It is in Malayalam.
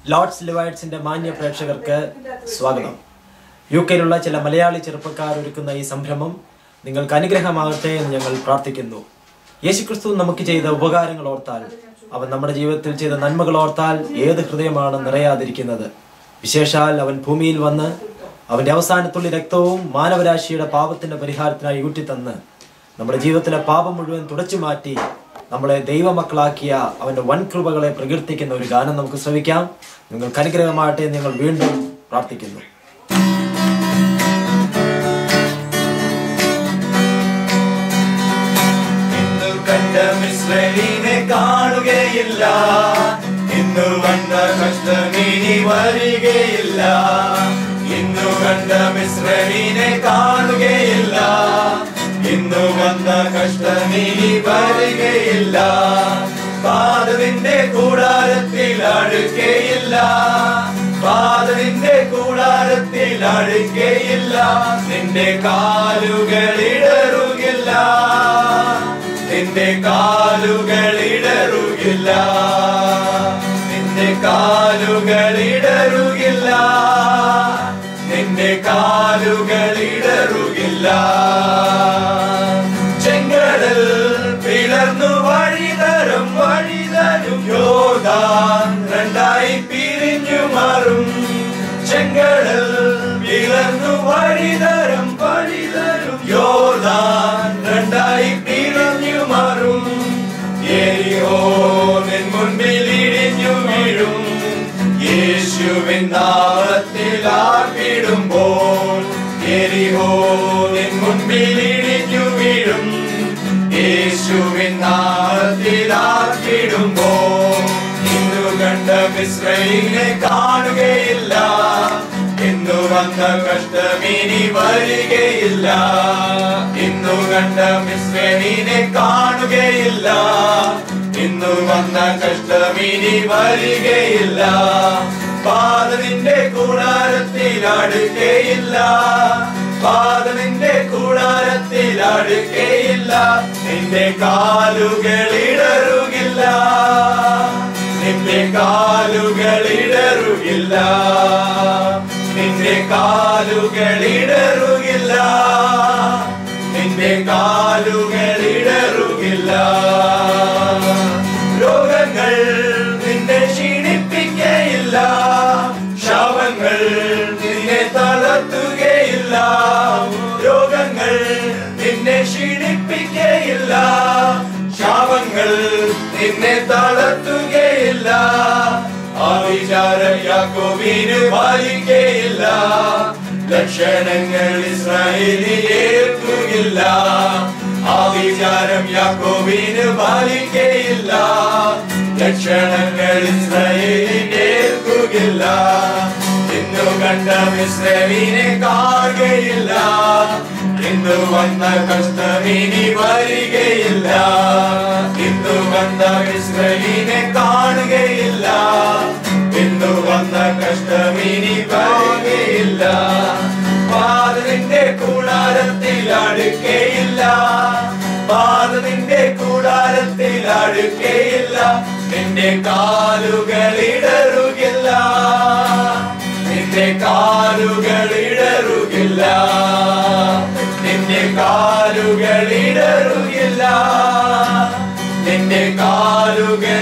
ലോർഡ്സ് ലിവൈറ്റ്സിന്റെ മാന്യ പ്രേക്ഷകർക്ക് സ്വാഗതം യു കെയിലുള്ള ചില മലയാളി ചെറുപ്പക്കാർ ഒരുക്കുന്ന ഈ സംരംഭം നിങ്ങൾക്ക് അനുഗ്രഹമാകട്ടെ എന്ന് ഞങ്ങൾ പ്രാർത്ഥിക്കുന്നു യേശുക്രിസ്തു നമുക്ക് ചെയ്ത ഉപകാരങ്ങൾ ഓർത്താൽ അവൻ നമ്മുടെ ജീവിതത്തിൽ ചെയ്ത നന്മകൾ ഓർത്താൽ ഏത് ഹൃദയമാണ് നിറയാതിരിക്കുന്നത് വിശേഷാൽ അവൻ ഭൂമിയിൽ വന്ന് അവന്റെ അവസാനത്തുള്ളി രക്തവും മാനവരാശിയുടെ പാപത്തിന്റെ പരിഹാരത്തിനായി ഊറ്റിത്തന്ന് നമ്മുടെ ജീവിതത്തിലെ പാപം മുഴുവൻ തുടച്ചു മാറ്റി നമ്മളെ ദൈവമക്കളാക്കിയ അവന്റെ വൻ കൃപകളെ പ്രകീർത്തിക്കുന്ന ഒരു ഗാനം നമുക്ക് ശ്രവിക്കാം നിങ്ങൾക്ക് അനുഗ്രഹമാകട്ടെ എന്ന് ഞങ്ങൾ വീണ്ടും പ്രാർത്ഥിക്കുന്നു ഇന്നു കണ്ട മിശ്രനെ കാണുകയില്ല ഇന്നു വന്ന കഷ്ടമിനി വരികയില്ല ഇന്നു കണ്ട മിശ്രനെ കാണുകയില്ല ഇന്നു വന്ന കഷ്ടമിനി വരികയില്ല പാദവിന്റെ കൂടാരത്തിൽ അടുക്കയില്ല പാദവിന്റെ കൂടാരത്തിൽ അടുക്കയില്ല നിന്റെ കാലുകൾ ഇടറുകില്ല നിന്റെ കാലുകൾ ഇടറുകില്ല നിന്റെ കാലുകൾ ഇടറുകില്ല നിന്റെ കാലുകൾ ഇടറുകില്ല ചെങ്കടൽ പിളർന്നു വഴിതരും വഴിതരും യോദാൻ രണ്ടായി പിരിഞ്ഞു മാറും ചെങ്കടൽ പിളർന്നു വഴിതരും വഴിതരും യോദാൻ രണ്ടായി പിരിഞ്ഞു മാറും എരിയോ നിൻ മുൻപിൽ ഇടിഞ്ഞു വീഴും യേശുവിൻ നാമത്തിൽ ആർപ്പിടുമ്പോൾ എരിഹോ നിൻ മുൻപിൽ ഇടിഞ്ഞു വീഴും യേശുവിൻ നാമത്തിൽ ആർപ്പിടുമ്പോൾ ഇന്നു കണ്ട മിശ്രയിനെ കാണുകയില്ല ഇന്നു വന്ന കഷ്ടമിനി വരികയില്ല ഇന്നു കണ്ട മിശ്രയിനെ കാണുകയില്ല ഇന്നു വന്ന കഷ്ടമിനി വരികയില്ല പാദനിന്റെ കൂടാരത്തിൽ അടുക്കയില്ല പാദനിന്റെ കൂടാരത്തിൽ അടുക്കയില്ല നിന്റെ കാലുകൾ ഇടറുകില്ല നിന്റെ കാലുകൾ ഇടറുകില്ല നിന്റെ കാലുകൾ ഇടറുകില്ല നിന്റെ കാലുകൾ ഇടറുകില്ല രോഗങ്ങൾ നിന്നെ ക്ഷീണിപ്പിക്കയില്ല ശവങ്ങൾ നിന്നെ തളർത്തുകയില്ല രോഗങ്ങൾ നിന്നെ ക്ഷീണിപ്പിക്കയില്ല ശാപങ്ങൾ നിന്നെ തളർത്തുകയില്ല ആ വിചാരം യാക്കോബിന് പാലിക്കയില്ല ലക്ഷണങ്ങൾ ഇസ്രായേലിൽ ഏൽക്കുകയില്ല ആ വിചാരം യാക്കോബിന് പാലിക്കയില്ല ലക്ഷണങ്ങൾ ഇസ്രായേലിൽ ഏൽക്കുകയില്ല ഇന്നു കണ്ട മിശ്രവിനെ കാണുകയില്ല ഇന്നു വന്ന കഷ്ടമിനി വരികയില്ല ഇന്നു വന്ന മിശ്രവിനെ കാണുകയില്ല ഇന്നു വന്ന കഷ്ടമിനി വരികയില്ല പാദത്തിന്റെ കൂടാരത്തിൽ അടുക്കയില്ല പാദത്തിന്റെ കൂടാരത്തിൽ അടുക്കയില്ല നിന്റെ കാലുകൾ ഇടറുകില്ല നിന്റെ കാലുകൾ ഇടറുകില്ല നിന്റെ കാലുകൾ ഇടറുകില്ല നിന്റെ കാലുകൾ